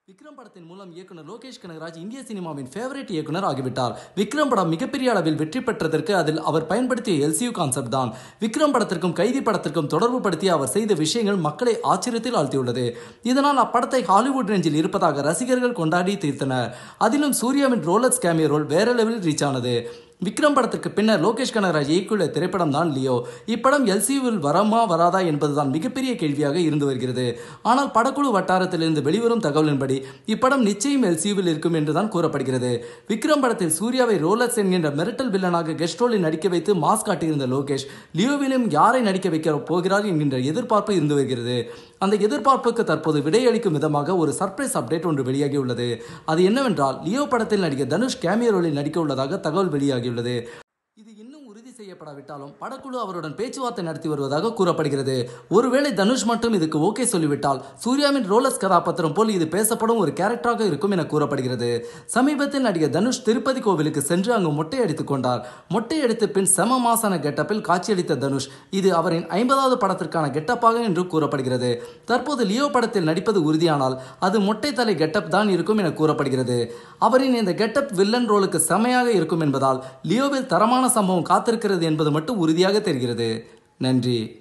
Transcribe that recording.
விக்ரம் படத்தின் மூலம் இயக்குனர் லோகேஷ் கனகராஜ் இந்திய சினிமாவின் ஃபேவரட் இயக்குனர் ஆகிவிட்டார் விக்ரம் படம் மிகப்பெரிய அளவில் வெற்றி பெற்றதற்கு அதில் அவர் பயன்படுத்திய எல்சியூ கான்செப்ட் தான் விக்ரம் படத்திற்கும் கைதி படத்திற்கும் தொடர்பு படுத்தி அவர் செய்த விஷயங்கள் மக்களை ஆச்சரியத்தில் ஆழ்த்தியுள்ளது இதனால் அப்படத்தை ஹாலிவுட் ரேஞ்சில் இருப்பதாக ரசிகர்கள் கொண்டாடி தீர்த்தனர் அதிலும் சூர்யாவின் ரோலக்ஸ் கேமியோ ரோல் வேற லெவலில் ரீச் ஆனது விக்ரம் படத்திற்கு பின்னர் லோகேஷ் கனகராஜ் இயக்கியுள்ள திரைப்படம் தான் லியோ இப்படம் எல்சியூவில் வரமா வராதா என்பதுதான் மிகப்பெரிய கேள்வியாக இருந்து வருகிறது ஆனால் படக்குழு வட்டாரத்திலிருந்து வெளிவரும் தகவலின்படி இப்படம் நிச்சயம் எல்சியூவில் இருக்கும் என்றுதான் கூறப்படுகிறது விக்ரம் படத்தில் சூர்யாவை ரோலக்ஸ் என்கின்ற மிரட்டல் வில்லனாக கெஸ்ட் ரோலில் நடிக்க வைத்து மாஸ் காட்டியிருந்த லோகேஷ் லியோவிலும் யாரை நடிக்க வைக்க போகிறார் என்கின்ற எதிர்பார்ப்பு இருந்து வருகிறது அந்த எதிர்பார்ப்புக்கு தற்போது விடையளிக்கும் விதமாக ஒரு சர்ப்ரைஸ் அப்டேட் ஒன்று வெளியாகியுள்ளது அது என்னவென்றால் லியோ படத்தில் நடிக்க தனுஷ் கேமியோ ரோலில் நடிக்க உள்ளதாக தகவல் வெளியாகியுள்ளது இது இன்னும் உறுதி செய்யப்படாவிட்டாலும் படக்குழு அவருடன் பேச்சுவார்த்தை நடத்தி வருவதாக கூறப்படுகிறது ஒருவேளை தனுஷ் மட்டும் இதுக்கு ஓகே சொல்லிவிட்டால் சூர்யாவின் ரோலஸ் கதாபாத்திரம் போல் இது பேசப்படும் ஒரு கேரக்டராக இருக்கும் என கூறப்படுகிறது சமீபத்தில் நடிகர் தனுஷ் திருப்பதி கோவிலுக்கு சென்று அங்கு மொட்டை அடித்துக் கொண்டார் மொட்டை அடித்த பின் செம மாசான கெட்டப்பில் காட்சியளித்த தனுஷ் இது அவரின் ஐம்பதாவது படத்திற்கான கெட்டப்பாக என்று கூறப்படுகிறது தற்போது லியோ படத்தில் நடிப்பது உறுதியானால் அது மொட்டை தலை கெட்டப் தான் இருக்கும் என கூறப்படுகிறது அவரின் இந்த கெட்டப் வில்லன் ரோலுக்கு செமையாக இருக்கும் என்பதால் லியோவில் தரமான சம்பவம் காத்திருக்கிறது என்பது மட்டும் உறுதியாக தெரிகிறது நன்றி